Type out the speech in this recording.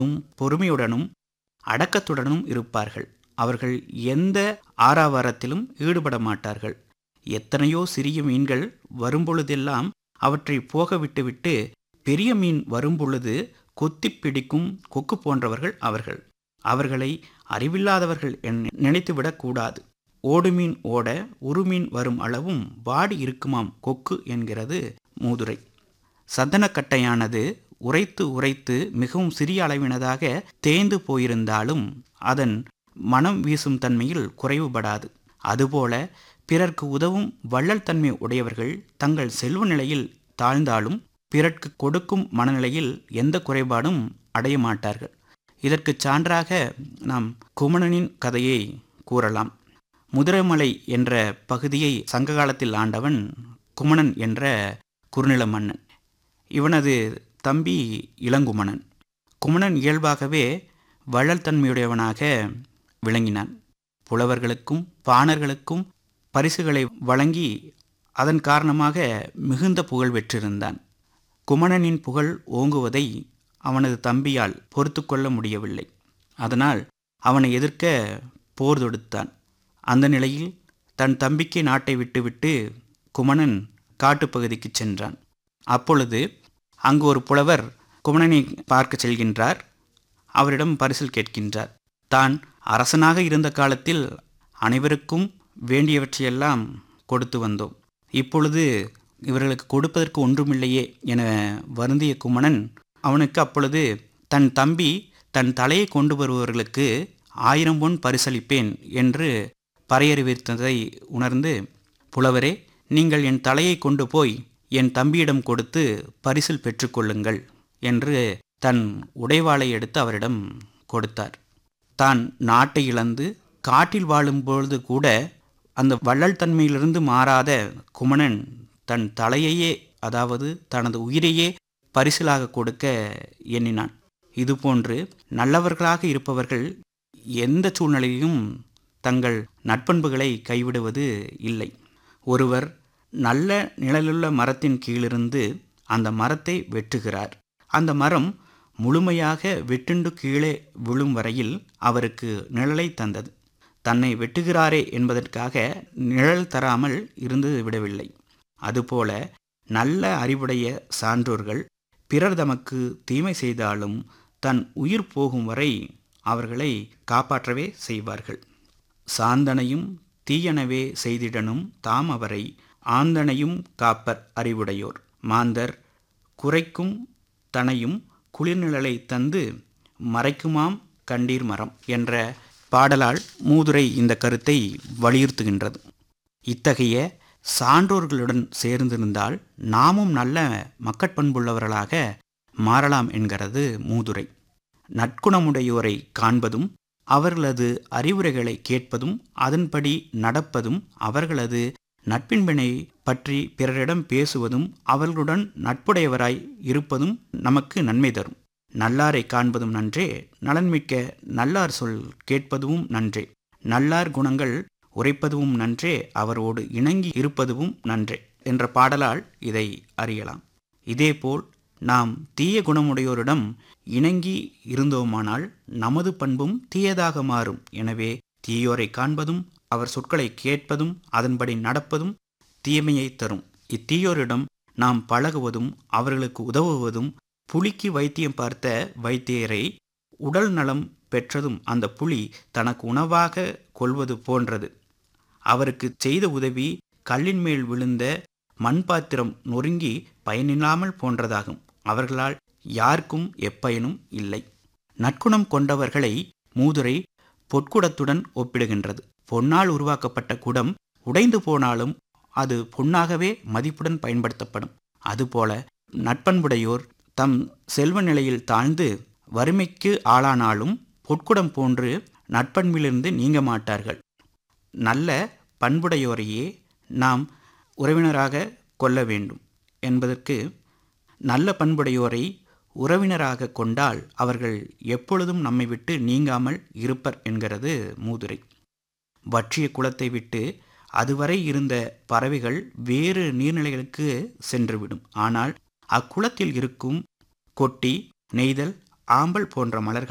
பொறுமையுடனும் அடக்கத்துடனும் இருப்பார்கள் அவர்கள் எந்த ஆரவாரத்திலும் ஈடுபட மாட்டார்கள் எத்தனையோ சிறிய மீன்கள் வரும்பொழுதெல்லாம் அவற்றை போக விட்டுவிட்டு பெரிய மீன் வரும்பொழுது கொத்திப் பிடிக்கும் கொக்கு போன்றவர்கள் அவர்கள் அவர்களை அறிவில்லாதவர்கள் என நினைத்துவிடக் கூடாது ஓடுமீன் ஓட உருமீன் வரும் அளவும் வாடி இருக்குமாம் கொக்கு என்கிறது மூதுரை சந்தனக்கட்டையானது உரைத்து உரைத்து மிகவும் சிறிய அளவினதாக தேய்ந்து போயிருந்தாலும் அதன் மனம் வீசும் தன்மையில் குறைவுபடாது அதுபோல பிறர்க்கு உதவும் வள்ளல் தன்மை உடையவர்கள் தங்கள் செல்வ நிலையில் தாழ்ந்தாலும் பிறர்க்கு கொடுக்கும் மனநிலையில் எந்த குறைபாடும் அடைய மாட்டார்கள் இதற்கு சான்றாக நாம் குமணனின் கதையை கூறலாம் முதிரமலை என்ற பகுதியை சங்க காலத்தில் ஆண்டவன் குமணன் என்ற குறுநில மன்னன் இவனது தம்பி இளங்குமணன் குமணன் இயல்பாகவே வள்ளல் தன்மையுடையவனாக விளங்கினான் புலவர்களுக்கும் பாணர்களுக்கும் பரிசுகளை வழங்கி அதன் காரணமாக மிகுந்த புகழ் பெற்றிருந்தான் குமணனின் புகழ் ஓங்குவதை அவனது தம்பியால் பொறுத்து கொள்ள முடியவில்லை அதனால் அவனை எதிர்க்க போர் தொடுத்தான் அந்த நிலையில் தன் தம்பிக்கு நாட்டை விட்டுவிட்டு குமணன் காட்டுப்பகுதிக்கு சென்றான் அப்பொழுது அங்கு ஒரு புலவர் குமணனை பார்க்க செல்கின்றார் அவரிடம் பரிசில் கேட்கின்றார் தான் அரசனாக இருந்த காலத்தில் அனைவருக்கும் வேண்டியவற்றையெல்லாம் கொடுத்து வந்தோம் இப்பொழுது இவர்களுக்கு கொடுப்பதற்கு ஒன்றுமில்லையே என வருந்திய குமணன் அவனுக்கு அப்பொழுது தன் தம்பி தன் தலையை கொண்டு வருபவர்களுக்கு ஆயிரம் பொன் பரிசளிப்பேன் என்று பறையறிவித்ததை உணர்ந்து புலவரே நீங்கள் என் தலையை கொண்டு போய் என் தம்பியிடம் கொடுத்து பரிசில் பெற்றுக்கொள்ளுங்கள் என்று தன் உடைவாளை எடுத்து அவரிடம் கொடுத்தார் தான் நாட்டை இழந்து காட்டில் வாழும்பொழுது கூட அந்த வள்ளல் தன்மையிலிருந்து மாறாத குமணன் தன் தலையையே அதாவது தனது உயிரையே பரிசிலாக கொடுக்க எண்ணினான் இதுபோன்று நல்லவர்களாக இருப்பவர்கள் எந்த சூழ்நிலையிலும் தங்கள் நட்பண்புகளை கைவிடுவது இல்லை ஒருவர் நல்ல நிழலுள்ள மரத்தின் கீழிருந்து அந்த மரத்தை வெட்டுகிறார் அந்த மரம் முழுமையாக வெட்டுண்டு கீழே விழும் வரையில் அவருக்கு நிழலை தந்தது தன்னை வெட்டுகிறாரே என்பதற்காக நிழல் தராமல் இருந்து விடவில்லை அதுபோல நல்ல அறிவுடைய சான்றோர்கள் பிறர் தமக்கு தீமை செய்தாலும் தன் உயிர் போகும் வரை அவர்களை காப்பாற்றவே செய்வார்கள் சாந்தனையும் தீயனவே செய்திடனும் தாம் அவரை ஆந்தனையும் காப்பர் அறிவுடையோர் மாந்தர் குறைக்கும் தனையும் குளிர்நிழலை தந்து மறைக்குமாம் கண்டீர் மரம் என்ற பாடலால் மூதுரை இந்த கருத்தை வலியுறுத்துகின்றது இத்தகைய சான்றோர்களுடன் சேர்ந்திருந்தால் நாமும் நல்ல மக்கட்பண்புள்ளவர்களாக மாறலாம் என்கிறது மூதுரை நற்குணமுடையோரை காண்பதும் அவர்களது அறிவுரைகளை கேட்பதும் அதன்படி நடப்பதும் அவர்களது நட்பின்பினை பற்றி பிறரிடம் பேசுவதும் அவர்களுடன் நட்புடையவராய் இருப்பதும் நமக்கு நன்மை தரும் நல்லாரை காண்பதும் நன்றே நலன்மிக்க நல்லார் சொல் கேட்பதும் நன்றே நல்லார் குணங்கள் உரைப்பதும் நன்றே அவரோடு இணங்கி இருப்பதும் நன்றே என்ற பாடலால் இதை அறியலாம் இதேபோல் நாம் தீய குணமுடையோரிடம் இணங்கி இருந்தோமானால் நமது பண்பும் தீயதாக மாறும் எனவே தீயோரை காண்பதும் அவர் சொற்களை கேட்பதும் அதன்படி நடப்பதும் தீமையை தரும் இத்தீயோரிடம் நாம் பழகுவதும் அவர்களுக்கு உதவுவதும் புலிக்கு வைத்தியம் பார்த்த வைத்தியரை உடல் நலம் பெற்றதும் அந்த புலி தனக்கு உணவாக கொள்வது போன்றது அவருக்கு செய்த உதவி கல்லின் மேல் விழுந்த மண்பாத்திரம் நொறுங்கி பயனில்லாமல் போன்றதாகும் அவர்களால் யாருக்கும் எப்பயனும் இல்லை நற்குணம் கொண்டவர்களை மூதுரை பொற்குடத்துடன் ஒப்பிடுகின்றது பொன்னால் உருவாக்கப்பட்ட குடம் உடைந்து போனாலும் அது பொன்னாகவே மதிப்புடன் பயன்படுத்தப்படும் அதுபோல நட்பண்புடையோர் தம் செல்வ நிலையில் தாழ்ந்து வறுமைக்கு ஆளானாலும் பொற்குடம் போன்று நட்பண்பிலிருந்து நீங்க மாட்டார்கள் நல்ல பண்புடையோரையே நாம் உறவினராக கொள்ள வேண்டும் என்பதற்கு நல்ல பண்புடையோரை உறவினராக கொண்டால் அவர்கள் எப்பொழுதும் நம்மை விட்டு நீங்காமல் இருப்பர் என்கிறது மூதுரை வற்றிய குளத்தை விட்டு அதுவரை இருந்த பறவைகள் வேறு நீர்நிலைகளுக்கு சென்றுவிடும் ஆனால் அக்குளத்தில் இருக்கும் கொட்டி நெய்தல் ஆம்பல் போன்ற மலர்கள்